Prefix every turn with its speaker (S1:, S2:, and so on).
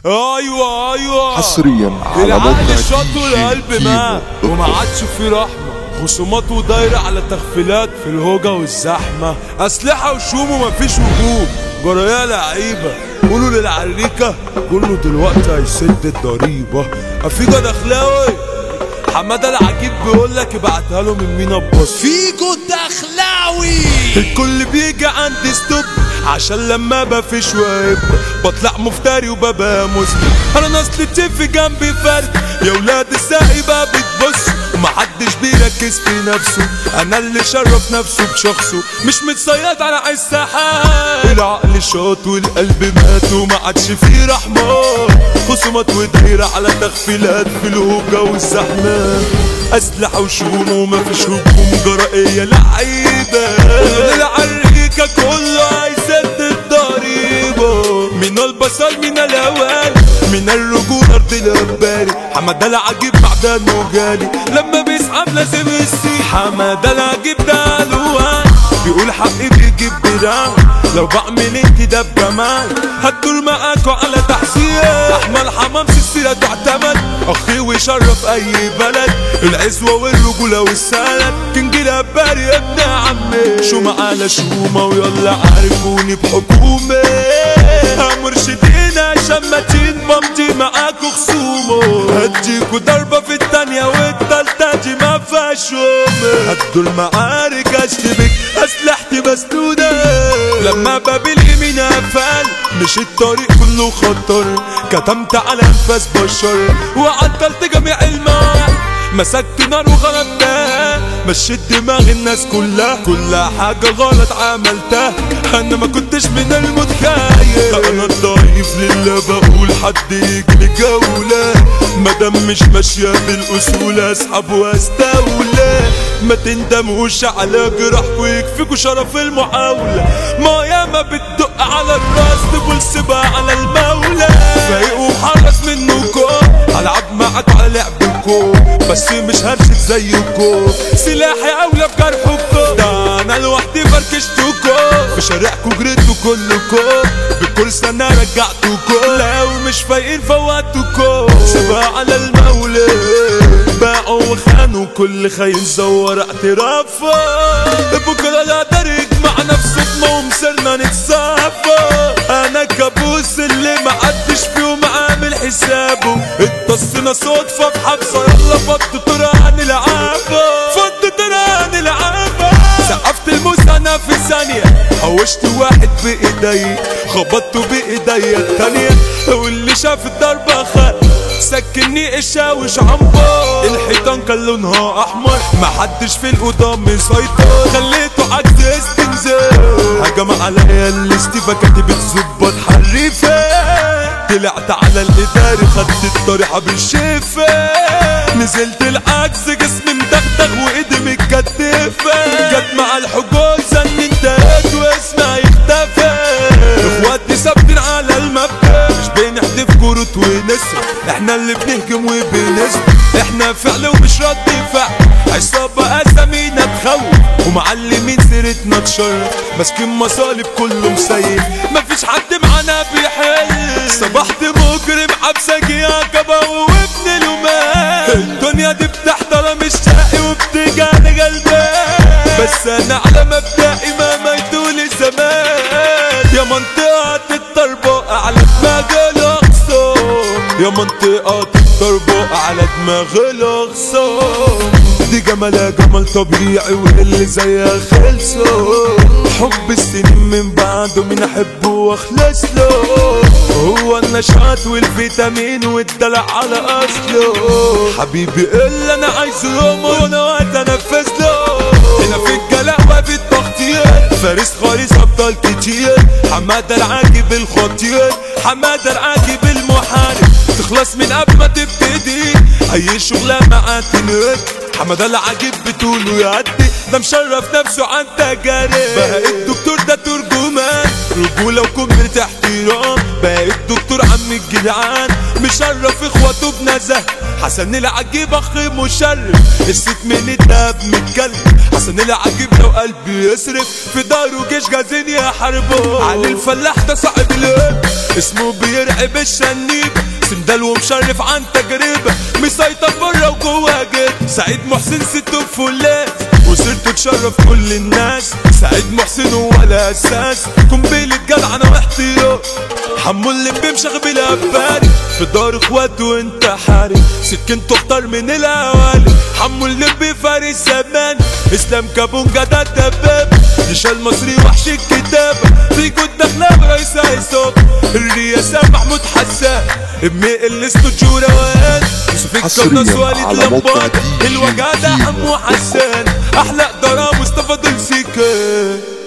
S1: ايوه ايوه
S2: حصريا على
S1: العقل
S2: موقع
S1: الشط
S2: دي جي
S1: والقلب
S2: كيمو
S1: ما وما عادش في رحمة خصومات ودايرة على تغفيلات في الهوجة والزحمة أسلحة وشوم ومفيش هجوم جرايا لعيبة قولوا للعريكة كله دلوقتي هيسد الضريبة أفيجا دخلاوي حمادة العجيب بيقول لك ابعتها له من مينا ببص
S3: فيجو الدخلاوي
S1: الكل بيجي عندي ستوب عشان لما بفيش واقف بطلع مفتري وببقى مسلم انا نصلتي في جنبي فرد يا ولاد الساقي بقى بتبص ومحدش بيركز في نفسه انا اللي شرف نفسه بشخصه مش متصيد على عايز ساحات العقل شاط والقلب مات وما عادش فيه رحمة خصومات ودايرة على تغفيلات في الهوجة والزحمة أسلحة وشوم ومفيش هجوم جرائية لعيبة العريكة كله هيسد الضريبة من البصل من الأوان من الرجول أرض الأباري حمادة العجيب معدن وجالي لما بيسحب لازم يسيح حمادة العجيب ده ألوان بيقول حقي بيجيب براوي لو بعمل انت ده بجمال هتدور معاكوا على تحسين احمد حمام سلسلة تعتمد اخي ويشرف اي بلد العزوة والرجولة والسند كنج الاباري يا ابن عمي شو معانا شومة ويلا عارفوني بحكومة مرشدين عشان متين بمضي معاكوا خصومه هديكوا ضربة في التانية والتالتة دي ما فيهاش يوم هدوا المعارك اشتبك اسلحتي مسدودة لما باب اليمين قفل مش الطريق كله خطر كتمت على انفاس بشر وعطلت جميع المال مسكت نار وخرجتها مشيت دماغ الناس كلها كل حاجة غلط عملتها انا ما كنتش من المتخيل انا الضعيف لله بقول حد يجري جولة مادام مش ماشية بالاصول اسحب واستولى ما تندموش على جراح ويكفيكوا شرف المحاولة ما ياما بتدق على الراس تقول سيبها على المولى فايق ومحرص منكم هلعب معاك على لعبكم بس مش هرشد زيكم سلاحي اولى بجرحكم ده انا لوحدي فركشتكم في شارعكم جريتوا كلكم بكل سنة رجعتكم لو مش فايقين فوتكم سيبها على المولى باعوا وخانوا كل خاين زور اعترافه بكره لا طريق مع نفسنا ومصرنا نتصافى انا كابوس اللي ما عدش فيهم عامل حسابه اتصلنا صدفة في حبسة يلا فض طرقان العافة فض طرقان العافة سقفت الموس انا في ثانية حوشت واحد بايدي خبطته بايدي التانية واللي شاف الضربة خد سكني الشاوش عنبر الحيطان كان لونها احمر محدش في القدام مسيطر خليته عكس استنزال هجم عليا الاستيفا كاتب الظباط حريفه طلعت على الاداري خدت الطريحه بالشفه نزلت العكس جسمي مدغدغ وايدي متكتفه جت مع الحجوز ان انتهيت واسمها يختفى اخواتي ثابتين على المبدأ مش بنحدف كروت ونسرق احنا اللي بنهجم وبنسرق احنا فعل ومش رد فعل عصابة اسامينا تخوف ومعلمين سيرتنا تشرف ماسكين مصالب كله مسيب مفيش حد معانا بيحل صبحت مجرم حبسك يا كبا وابن الومان الدنيا دي بتحضر مش شقي وبتجعل قلبان بس انا على مبدئي ما ميتولي زمان يا منطقة الضربة على دماغ الاقسام يا منطقة الضربة على دماغ الاقسام دي جمالها جمال طبيعي واللي زيها خلصوا حب السنين من بعده مين احبه واخلص له هو النشاط والفيتامين والدلع على اصله حبيبي اللي انا عايزه يوم وانا وقت انفذ له هنا في الجلاء وفي التغطية فارس خالص ابطال كتير حمادة العاجب الخطير حمادة العاجب المحارب تخلص من قبل ما تبتدي اي شغلة معاه تنهد حمادة العاجب بتقوله يعدي ده مشرف نفسه عن تجارب بقى الدكتور ده ترجمان رجولة وكبرة احترام بقى الدكتور عم الجدعان مش مشرف اخواته بنزه حسن العجيب اخ مشرف الست من الدهب متكلم حسن العجيب لو قلبي يصرف في داره جيش جازين يحاربه علي الفلاح ده صاحب القلب اسمه بيرعب الشنيب سندال ومشرف عن تجربة مسيطر بره وجوه جد سعيد محسن ست فلات وسيرته تشرف كل الناس سعيد محسن ولا اساس قنبلة جدعنة واحتياط حمو اللي بيمشغ بلا باري في دار اخواته وانت حارب سكنته اختار من الاوالي حمو اللي بفارس زمان اسلام كابونجا ده الدباب نشال مصري وحش الكتابة في جود دخلاوي رئيس عصام الرئاسة محمود حسان ابني الاستوديو روقان يوسف
S2: حصرياً
S1: القناص وليد
S2: على موقع
S1: لمبات
S2: دي جي
S1: الوجع ده
S2: كيمو.
S1: حمو حسان احلى قدرة مصطفى دول سيكا